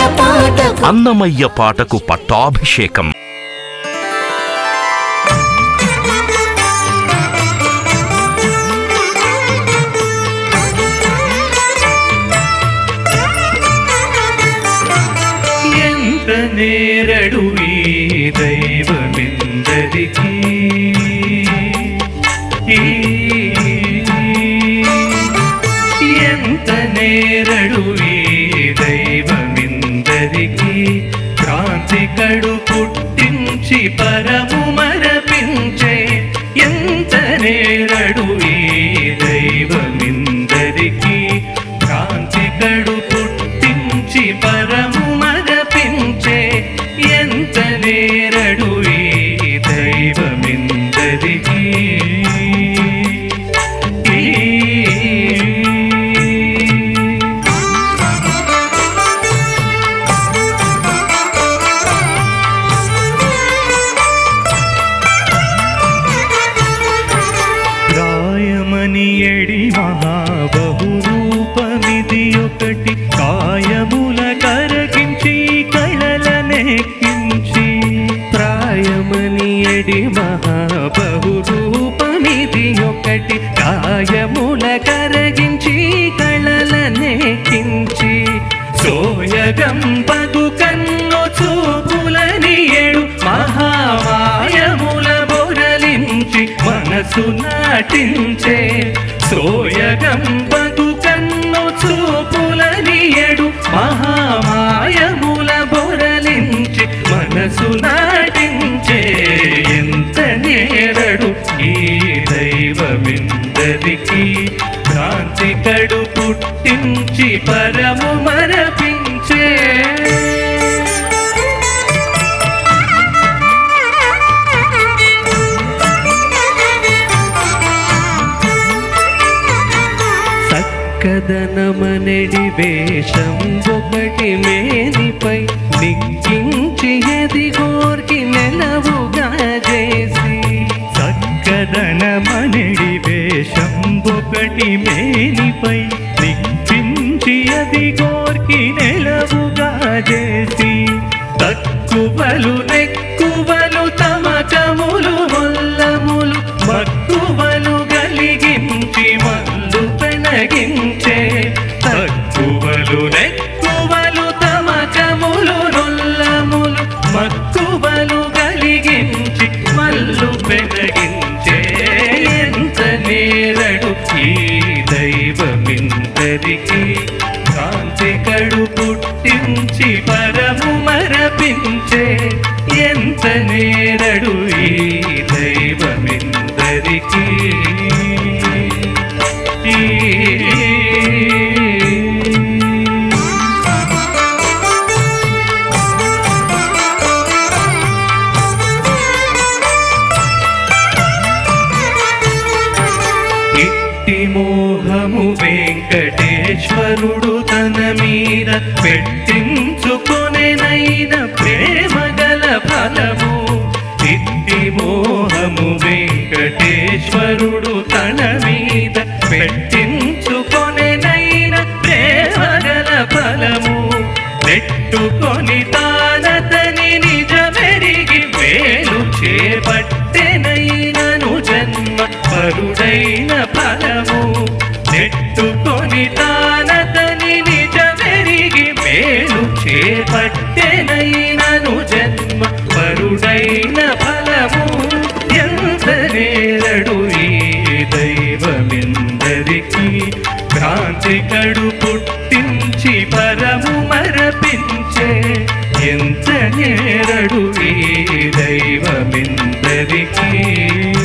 పాటకు అన్నమయ్య పాటకు పట్టాభిషేకం ఎంత నేరడు ఈ దైవమిందరికి ఈ ఎంత నేరడు ఈ దైవమిందరికి క్రాంతి కడు పుట్టించి పరము మరపించే ఎంత నేరడు ఈ దైవమిందరికి క్రాంతి కడు పుట్టించి పరము మరపించే ఎంత నేరడు ఈ దైవమిందరికి ఈ రాయమని ఎడి మహాబహురూపమిది ఒకటి కాయముల కరగించి కళలనెక్కించి ప్రాయమని ఎడి మహాబహురూపమిది ఒకటి కాయముల కరగించి కళలనెక్కించి సోయగంపగు కన్ను చూపులని ఏడు మహామాయముల బొరలించి మనసు నాటించే సోయగంపగు కన్ను చూపులని ఏడు మహామాయముల బొరలించి మనసు నాటించే ఎంత నేరడు ఈ దైవమిందరికి క్రాంతి కడు పుట్టించి పరము మరపించే చక్కదనమనడి వేషం ఒకటి మేనిపై దిక్కించి ఎదిగోర్కి నెలవుగా చేసి చక్కదనమనడి వేషం ఒకటి మేనిపై దిక్కించి ఎదిగోర్కి నెలవుగా చేసి తక్కువలు నెక్కువలు తమకములు మొల్లములు మక్కువలు గలిగించి మల్లు పెనగించే తక్కువలు నెక్కువలు తమకములు నొల్లములు మక్కువలు గలిగించి మల్లు పెనగించే ఎంత నేరడు ఈ దైవమిందరికి కాంతి కడు పుట్టించి పరము మరపించే ఎంత నేరడు ఈ దైవమిందరికి ఈ ఇట్టి మోహము వెంకటేశ్వరుడు తన మీద పెట్టించుకొనెనైన ప్రేమ గల ఫలము ఇట్టి మోహము వెంకటేశ్వరుడు తన మీద పెట్టించుకొనెనైన ప్రేమ గల ఫలము నెట్టుకొని తానతని నిజమెరిగి వేలు చేపట్టెనైనను జన్మ పరుడైన ఫలము నెట్టుకొని తానతని నిజమెరిగి వేలు చేపట్టెనైనను జన్మ పరుడైన ఫలము ఎంత నేరడు ఈ దైవమిందరికి క్రాంతి కడు పుట్టించి పరము మరపించే ఎంత నేరడు ఈ దైవమిందరికి